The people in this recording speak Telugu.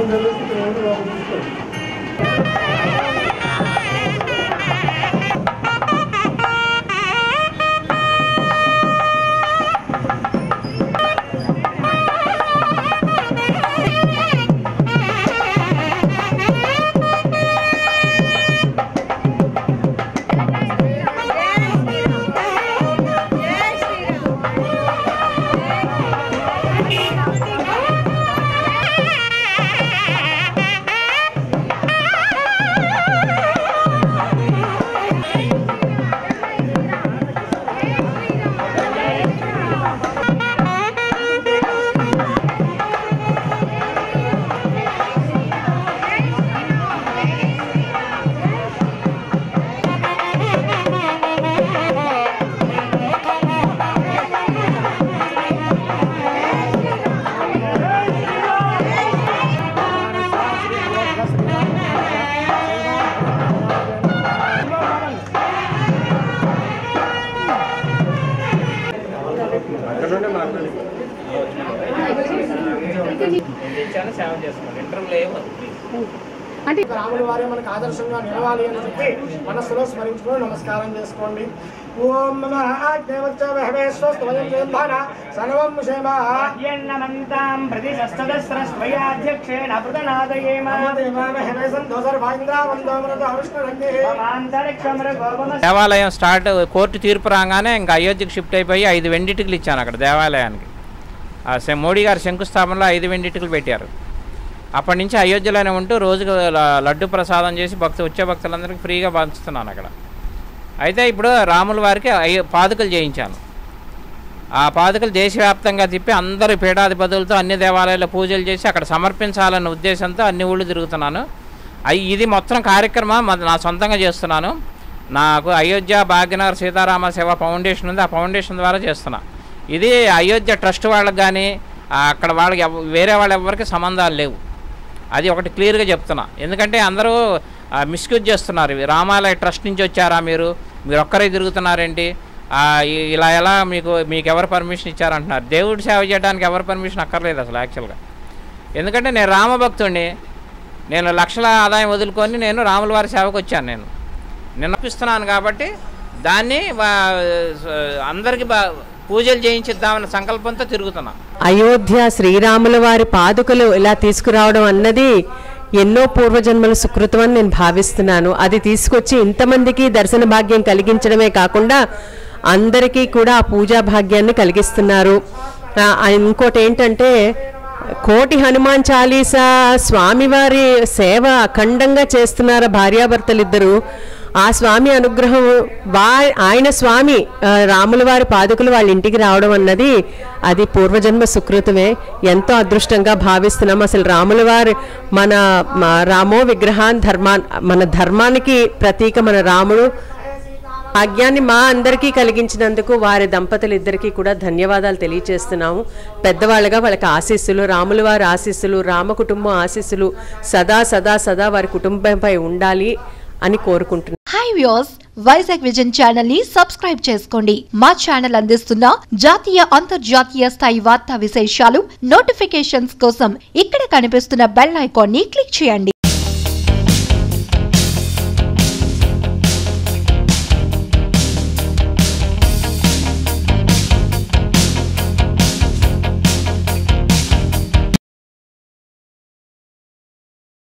ఇచ్చాను సేవ చేసుకోండి ఇంటర్వ్యూలో ఏమో అంటే రాముల వారే మనకు ఆదర్శంగా నిలవాలి అని చెప్పి మనస్సులో స్మరించుకుని నమస్కారం చేసుకోండి ఓం నమ సర్వం క్షేమ యన్నమంతాం ప్రతి షష్టదస్రస్వయాధ్యక్షేణ పృతనాదయేమ మాంతరిక్షమర గోపమ దేవాలయం స్టార్ట్ కోర్టు తీర్పు రాగానే ఇంకా అయోధ్యకు షిఫ్ట్ అయిపోయి ఐదు వెండిటికలు ఇచ్చాను అక్కడ దేవాలయానికి ఆ శ- మోడీ గారు శంకుస్థాపనలో ఐదు వెండిటికలు పెట్టారు అప్పటి నుంచి అయోధ్యలోనే ఉంటూ రోజుకు ల- లడ్డు ప్రసాదం చేసి భక్తు వచ్చే భక్తులందరికీ ఫ్రీగా పంచుతున్నాను అక్కడ అయితే ఇప్పుడు రాముల వారికి అయ్య పాదుకలు చేయించాను ఆ పాదుకలు దేశవ్యాప్తంగా తిప్పి అందరి పీఠాధిపతులతో అన్ని దేవాలయాల్లో పూజలు చేసి అక్కడ సమర్పించాలన్న ఉద్దేశంతో అన్ని ఊళ్ళు తిరుగుతున్నాను అయి ఇది మొత్తం కార్యక్రమం మన- నా సొంతంగా చేస్తున్నాను నాకు అయోధ్య భాగ్యనగర్ సీతారామ సేవ ఫౌండేషన్ ఉంది ఆ ఫౌండేషన్ ద్వారా చేస్తున్నా ఇది అయోధ్య ట్రస్ట్ వాళ్ళకి కానీ అక్కడ వాళ్ళకి ఎవ- వేరే వాళ్ళ ఎవరికి సంబంధాలు లేవు అది ఒకటి క్లియర్గా చెప్తున్నా ఎందుకంటే అందరూ మిస్యూజ్ చేస్తున్నారు ఇవి రామాలయ ట్రస్ట్ నుంచి వచ్చారా మీరు మీరు ఒక్కరే తిరుగుతున్నారేంటి ఆ, ఇ- ఇలా ఎలా మీకు మీకు ఎవరు పర్మిషన్ ఇచ్చారంటున్నారు దేవుడి సేవ చేయడానికి ఎవరు పర్మిషన్ అక్కర్లేదు అసలు యాక్చువల్గా ఎందుకంటే నేను రామభక్తుడిని నేను లక్షల ఆదాయం వదులుకొని నేను రాముల వారి సేవకు వచ్చాను నేను నేను అర్పిస్తున్నాను కాబట్టి దాన్ని వా- అందరికీ బా పూజలు చేయించిద్దామన్న సంకల్పంతో తిరుగుతున్నా అయోధ్య శ్రీరాముల వారి పాదుకలు ఇలా తీసుకురావడం అన్నది ఎన్నో పూర్వజన్మల సుకృతం అని నేను భావిస్తున్నాను అది తీసుకొచ్చి ఇంతమందికి దర్శన భాగ్యం కలిగించడమే కాకుండా అందరికీ కూడా ఆ పూజా భాగ్యాన్ని కలిగిస్తున్నారు ఆ, ఇంకోటి ఏంటంటే కోటి హనుమాన్ చాలీసా స్వామివారి సేవ అఖండంగా చేస్తున్నారు భార్యాభర్తలిద్దరూ ఆ స్వామి అనుగ్రహం వా ఆయన స్వామి ఆ, రాముల వారి పాదుకులు వాళ్ళ ఇంటికి రావడం అన్నది అది పూర్వజన్మ సుకృతమే ఎంతో అదృష్టంగా భావిస్తున్నాం అసలు రాముల వారి మన మా రామో విగ్రహాన్ ధర్మాన్ మన ధర్మానికి ప్రతీక మన రాముడు భాగ్యాన్ని మా అందరికీ కలిగించినందుకు వారి దంపతులు ఇద్దరికీ కూడా ధన్యవాదాలు తెలియజేస్తున్నాము పెద్దవాళ్ళగా వాళ్ళకి ఆశీస్సులు రాముల వారి ఆశీస్సులు రామ కుటుంబం ఆశీస్సులు సదా సదా సదా వారి కుటుంబంపై ఉండాలి అని కోరుకుంటున్నాను hi views Vizag vision channel ని సబ్స్క్రైబ్ చేసుకోండి మా ఛానల్ అందిస్తున్న జాతీయ అంతర్జాతీయ స్థాయి వార్తా విశేషాలు నోటిఫికేషన్స్ కోసం ఇక్కడ కనిపిస్తున్న బెల్ ఐకాన్ ని క్లిక్ చేయండి